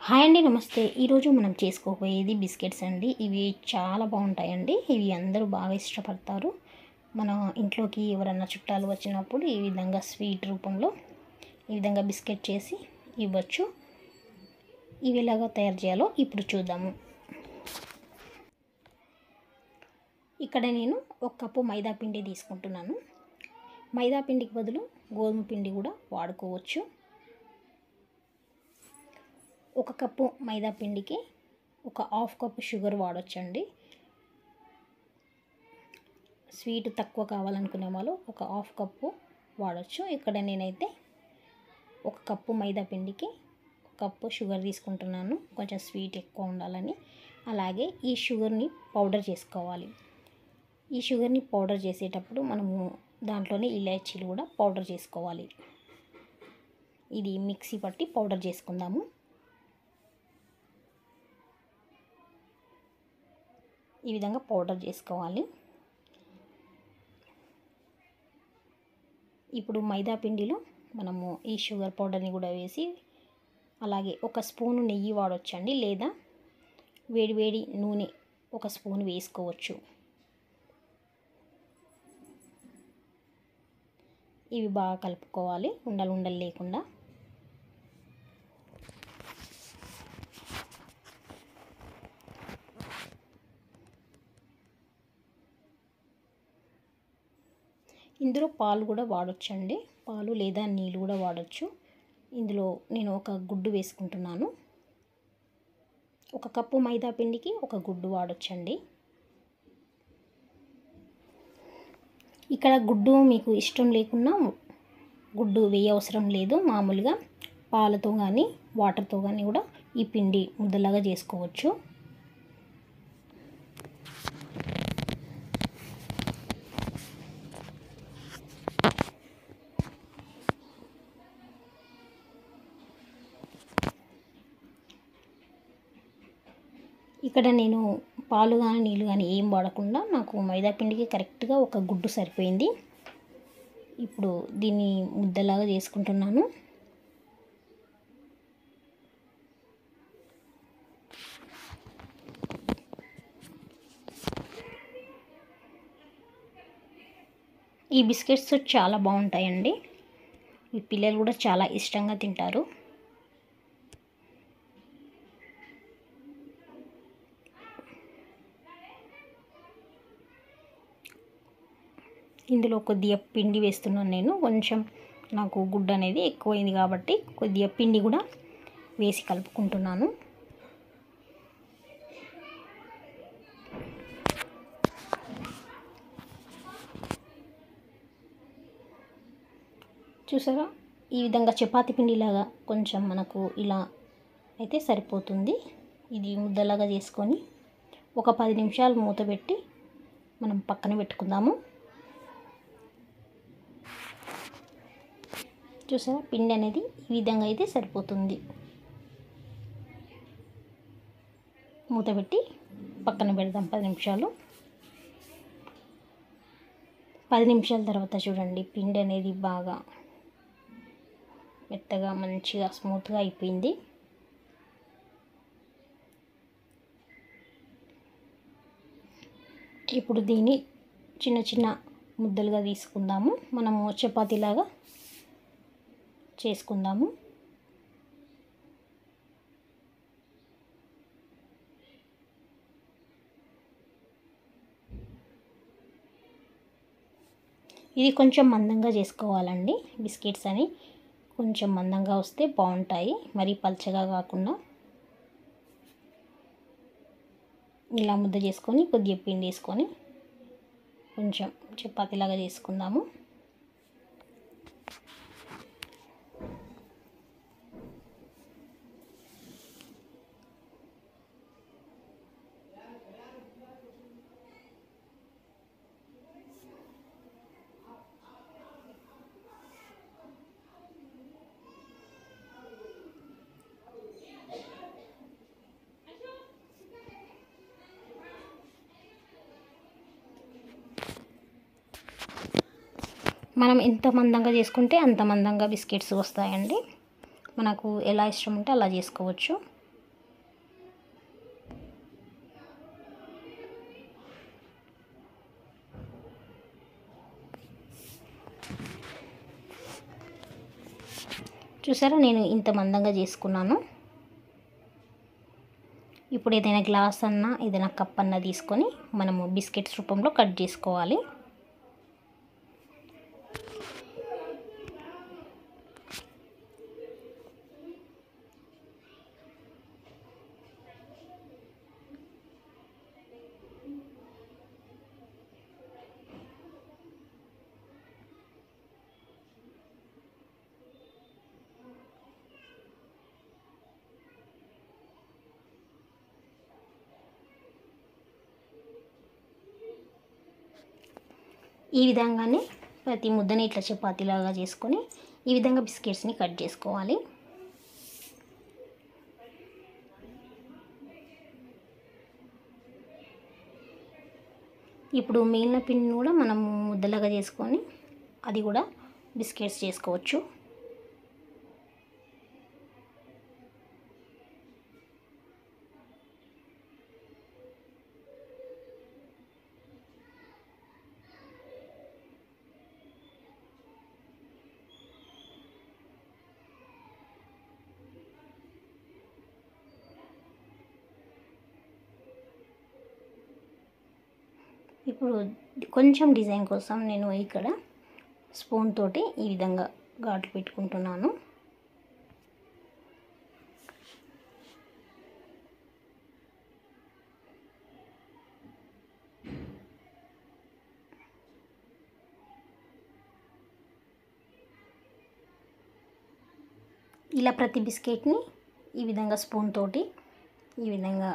hi అండి నమస్తే ఈరోజు మనం చేసుకోబోయేది బిస్కెట్స్ అండి ఇవి చాలా బాగుంటాయండి ఇవి అందరూ బాగా ఇష్టపడతారు మన ఇంట్లోకి ఎవరన్నా చుట్టాలు వచ్చినప్పుడు ఈ విధంగా స్వీట్ రూపంలో ఈ విధంగా బిస్కెట్ చేసి ఇవ్వచ్చు ఇవి ఎలాగో తయారు చేయాలో ఇప్పుడు చూద్దాము ఇక్కడ నేను ఒక కప్పు మైదా పిండి తీసుకుంటున్నాను మైదా పిండికి బదులు గోధుమ పిండి కూడా వాడుకోవచ్చు ఒక కప్పు మైదా పిండికి ఒక హాఫ్ కప్పు షుగర్ వాడొచ్చండి స్వీట్ తక్కువ కావాలనుకునే వాళ్ళు ఒక హాఫ్ కప్పు వాడచ్చు ఇక్కడ నేనైతే ఒక కప్పు మైదా పిండికి కప్పు షుగర్ తీసుకుంటున్నాను కొంచెం స్వీట్ ఎక్కువ ఉండాలని అలాగే ఈ షుగర్ని పౌడర్ చేసుకోవాలి ఈ షుగర్ని పౌడర్ చేసేటప్పుడు మనము దాంట్లోనే ఇలాచీలు కూడా పౌడర్ చేసుకోవాలి ఇది మిక్సీ పట్టి పౌడర్ చేసుకుందాము ఈ విధంగా పౌడర్ చేసుకోవాలి ఇప్పుడు మైదా పిండిలో మనము ఈ షుగర్ పౌడర్ని కూడా వేసి అలాగే ఒక స్పూను నెయ్యి వాడొచ్చండి లేదా వేడి వేడి నూనె ఒక స్పూన్ వేసుకోవచ్చు ఇవి బాగా కలుపుకోవాలి ఉండలు ఉండలు లేకుండా ఇందులో పాలు కూడా వాడొచ్చండి పాలు లేదా నీళ్ళు కూడా వాడచ్చు ఇందులో నేను ఒక గుడ్డు వేసుకుంటున్నాను ఒక కప్పు మైదా పిండికి ఒక గుడ్డు వాడొచ్చండి ఇక్కడ గుడ్డు మీకు ఇష్టం లేకున్నా గుడ్డు వేయ అవసరం లేదు మామూలుగా పాలతో కానీ వాటర్తో కానీ కూడా ఈ పిండి ముద్దలాగా చేసుకోవచ్చు ఇక్కడ నేను పాలు కానీ నీళ్ళు కానీ ఏం వాడకుండా నాకు మైదా పిండికి కరెక్ట్గా ఒక గుడ్డు సరిపోయింది ఇప్పుడు దీన్ని ముద్దలాగా చేసుకుంటున్నాను ఈ బిస్కెట్స్ చాలా బాగుంటాయండి ఈ పిల్లలు కూడా చాలా ఇష్టంగా తింటారు ఇందులో కొద్దిగా పిండి వేస్తున్నాను నేను కొంచెం నాకు గుడ్డ అనేది ఎక్కువైంది కాబట్టి కొద్దిగా పిండి కూడా వేసి కలుపుకుంటున్నాను చూసారా ఈ విధంగా చపాతి పిండిలాగా కొంచెం మనకు ఇలా అయితే సరిపోతుంది ఇది ముద్దలాగా చేసుకొని ఒక పది నిమిషాలు మూత పెట్టి మనం పక్కన పెట్టుకుందాము చూసారా పిండి అనేది ఈ విధంగా అయితే సరిపోతుంది మూత పెట్టి పక్కన పెడదాం పది నిమిషాలు పది నిమిషాల తర్వాత చూడండి పిండి అనేది బాగా మెత్తగా మంచిగా స్మూత్గా అయిపోయింది ఇప్పుడు దీన్ని చిన్న చిన్న ముద్దలుగా తీసుకుందాము మనము చపాతీలాగా చేసుకుందాము ఇది కొంచెం మందంగా చేసుకోవాలండి బిస్కెట్స్ అని కొంచెం మందంగా వస్తే బాగుంటాయి మరీ పల్చగా కాకుండా ఇలా ముద్ద చేసుకొని కొద్దిగా పిండి వేసుకొని కొంచెం చపాతీలాగా చేసుకుందాము మనం ఎంత మందంగా చేసుకుంటే అంత మందంగా బిస్కెట్స్ వస్తాయండి మనకు ఎలా ఇష్టం ఉంటే అలా చేసుకోవచ్చు చూసారా నేను ఇంత మందంగా చేసుకున్నాను ఇప్పుడు ఏదైనా గ్లాస్ అన్నా ఏదైనా కప్ అన్నా తీసుకొని మనము బిస్కెట్స్ రూపంలో కట్ చేసుకోవాలి ఈ విధంగానే ప్రతి ముద్దని ఇట్లా చపాతీలాగా చేసుకొని ఈ విధంగా బిస్కెట్స్ని కట్ చేసుకోవాలి ఇప్పుడు మిగిలిన పిండిని కూడా మనం ముద్దలాగా చేసుకొని అది కూడా బిస్కెట్స్ చేసుకోవచ్చు ఇప్పుడు కొంచెం డిజైన్ కోసం నేను ఇక్కడ స్పూన్ తోటి ఈ విధంగా ఘాట్లు పెట్టుకుంటున్నాను ఇలా ప్రతి బిస్కెట్ని ఈ విధంగా స్పూన్ తోటి ఈ విధంగా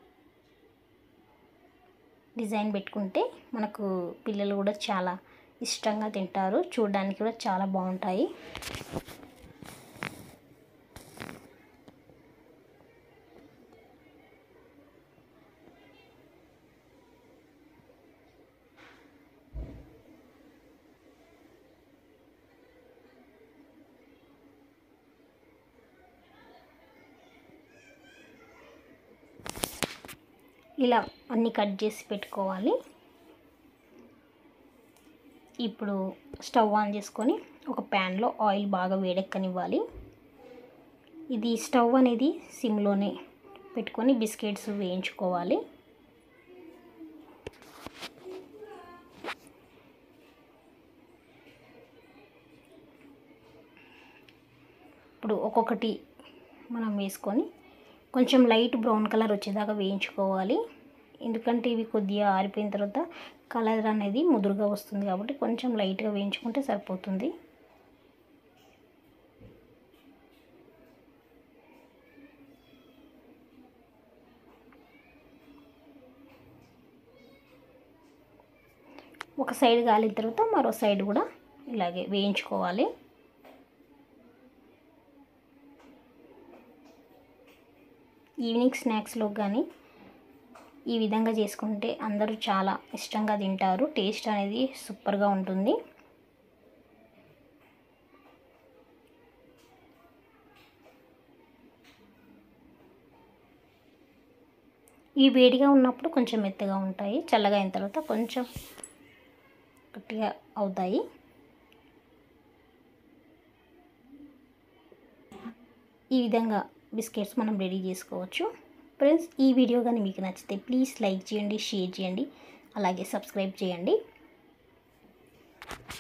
డిజైన్ పెట్టుకుంటే మనకు పిల్లలు కూడా చాలా ఇష్టంగా తింటారు చూడడానికి కూడా చాలా బాగుంటాయి ఇలా అన్నీ కట్ చేసి పెట్టుకోవాలి ఇప్పుడు స్టవ్ ఆన్ చేసుకొని ఒక ప్యాన్లో ఆయిల్ బాగా వేడెక్కనివ్వాలి ఇది స్టవ్ అనేది సిమ్లోనే పెట్టుకొని బిస్కెట్స్ వేయించుకోవాలి ఇప్పుడు ఒక్కొక్కటి మనం వేసుకొని కొంచెం లైట్ బ్రౌన్ కలర్ వచ్చేదాకా వేయించుకోవాలి ఎందుకంటే ఇవి కొద్దిగా ఆరిపోయిన తర్వాత కలర్ అనేది ముదురుగా వస్తుంది కాబట్టి కొంచెం లైట్గా వేయించుకుంటే సరిపోతుంది ఒక సైడ్ కాలిన తర్వాత మరో సైడ్ కూడా ఇలాగే వేయించుకోవాలి ఈవినింగ్ స్నాక్స్లో కానీ ఈ విధంగా చేసుకుంటే అందరూ చాలా ఇష్టంగా తింటారు టేస్ట్ అనేది సూపర్గా ఉంటుంది ఈ వేడిగా ఉన్నప్పుడు కొంచెం మెత్తగా ఉంటాయి చల్లగా అయిన తర్వాత కొంచెం గట్టిగా అవుతాయి ఈ విధంగా బిస్కెట్స్ మనం రెడీ చేసుకోవచ్చు ఫ్రెండ్స్ ఈ వీడియో కానీ మీకు నచ్చితే ప్లీజ్ లైక్ చేయండి షేర్ చేయండి అలాగే సబ్స్క్రైబ్ చేయండి